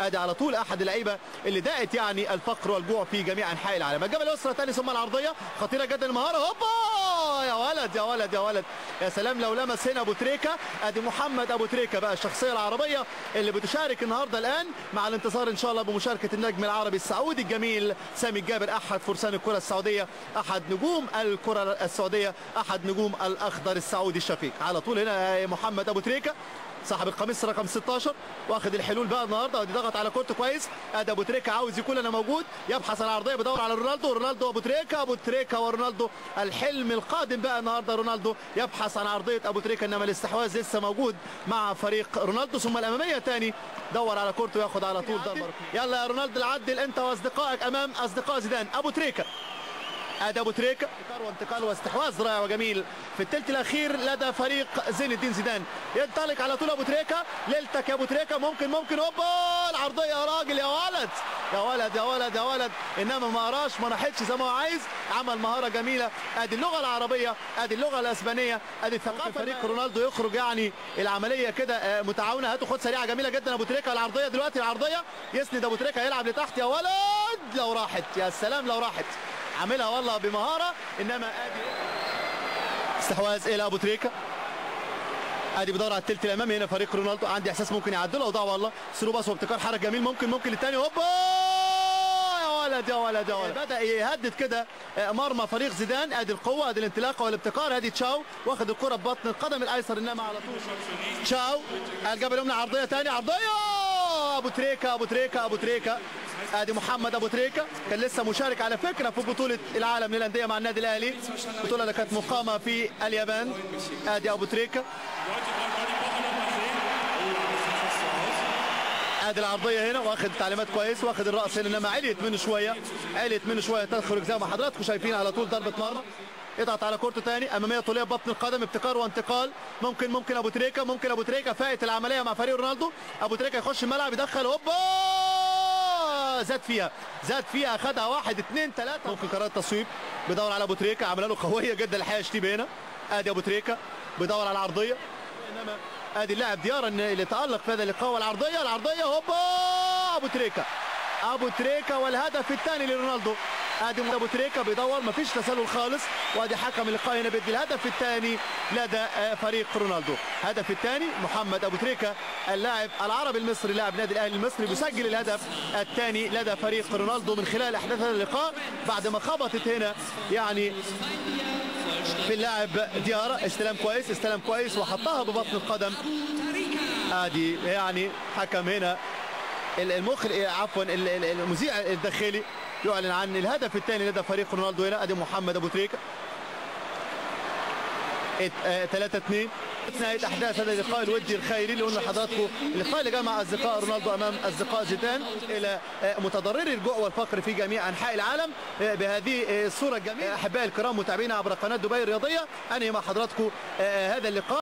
ادي على طول احد اللعيبه اللي داقت يعني الفقر والجوع في جميع انحاء العالم الجبل الاسره ثاني ثم العرضيه خطيره جدا المهاره هوبا يا ولد يا ولد يا ولد يا سلام لو لمس هنا ابو تريكه ادي محمد ابو تريكه بقى الشخصيه العربيه اللي بتشارك النهارده الان مع الانتصار ان شاء الله بمشاركه النجم العربي السعودي الجميل سامي الجابر احد فرسان الكره السعوديه احد نجوم الكره السعوديه احد نجوم الاخضر السعودي الشقيق على طول هنا محمد ابو تريكه صاحب القميص رقم 16 واخد الحلول بقى النهارده ودي ضغط على كورته كويس ادي ابو تريكه عاوز يكون انا موجود يبحث عن عرضيه بيدور على رونالدو رونالدو ابو تريكه ابو تريكه ورونالدو الحلم القادم بقى النهارده رونالدو يبحث عن عرضيه ابو تريكه انما الاستحواذ لسه موجود مع فريق رونالدو ثم الاماميه تاني دور على كورته ياخد على طول ضربه يلا يا رونالدو العدل انت واصدقائك امام اصدقاء زيدان ابو تريكه ادي ابو تريكه وانتقال واستحواذ رائع وجميل في الثلث الاخير لدى فريق زين الدين زيدان ينطلق على طول ابو تريكه ليلتك يا ابو تريكه ممكن ممكن هوبا العرضيه يا راجل يا ولد يا ولد يا ولد يا ولد انما ما قراش ما راحتش زي ما هو عايز عمل مهاره جميله ادي اللغه العربيه ادي اللغه الاسبانيه ادي الثقافه فريق رونالدو يخرج يعني العمليه كده متعاونه هاتوا خد سريعه جميله جدا ابو تريكه العرضيه دلوقتي العرضيه يسند ابو تريكه يلعب لتحت يا ولد لو راحت يا سلام لو راحت عاملها والله بمهاره انما ادي استحواذ الى ابو تريكه ادي بيدور على الثلث الامامي هنا فريق رونالدو عندي احساس ممكن يعدلها وضاع والله سلو باص وابتكار حركه جميل ممكن ممكن الثاني هوبا يا ولد يا ولد يا ولد بدا يهدد كده مرمى فريق زيدان ادي القوه ادي الانطلاقه والابتكار ادي تشاو واخد الكره ببطن القدم الايسر انما على طول تشاو الجبل اليمنى عرضيه ثانيه عرضيه ابو تريكه ابو تريكه ابو تريكه ادي محمد ابو تريكه كان لسه مشارك على فكره في بطوله العالم للانديه مع النادي الاهلي البطوله اللي كانت مقامه في اليابان ادي ابو تريكه ادي العرضيه هنا واخد تعليمات كويس واخد الراس هنا انما عليت منه شويه عليت منه شويه تخرج زي ما حضراتكم شايفين على طول ضربه مرمى يضغط على كورته ثاني اماميه طوليه ببطن القدم ابتكار وانتقال ممكن ممكن ابو تريكه ممكن ابو تريكه فايت العمليه مع فريق رونالدو ابو تريكه يخش الملعب يدخل هوبا زاد فيها زاد فيها اخذها واحد اثنين ثلاثه ممكن قرار التصويب بيدور على ابو تريكه عملها له قويه جدا الحقيقه شتيب هنا ادي ابو تريكه بيدور على العرضيه انما ادي اللاعب ديارا اللي تالق في هذا اللقاء والعرضيه العرضيه هوبا ابو تريكه ابو تريكه والهدف الثاني لرونالدو ادي ابو تريكه بيدور مفيش تسلل خالص وادي حكم اللقاء هنا بيدي الهدف الثاني لدى فريق رونالدو الهدف الثاني محمد ابو تريكه اللاعب العربي المصري لاعب نادي الاهلي المصري بيسجل الهدف الثاني لدى فريق رونالدو من خلال احداث هذا اللقاء بعد ما خبطت هنا يعني في اللاعب ديارة استلام كويس استلام كويس وحطها ببطن القدم ادي يعني حكم هنا المخرج عفوا المذيع الداخلي يعلن عن الهدف الثاني لدى فريق رونالدو هنا ادي محمد ابو تريكه 3 2 نهايه احداث هذا اللقاء الودي الخيري اللي قلنا لحضراتكم اللقاء اللي جمع اصدقاء رونالدو امام اصدقاء زيدان الى متضرري الجوع والفقر في جميع انحاء العالم بهذه الصوره الجميله احبائي الكرام متابعينا عبر قناه دبي الرياضيه انهي مع حضراتكم هذا اللقاء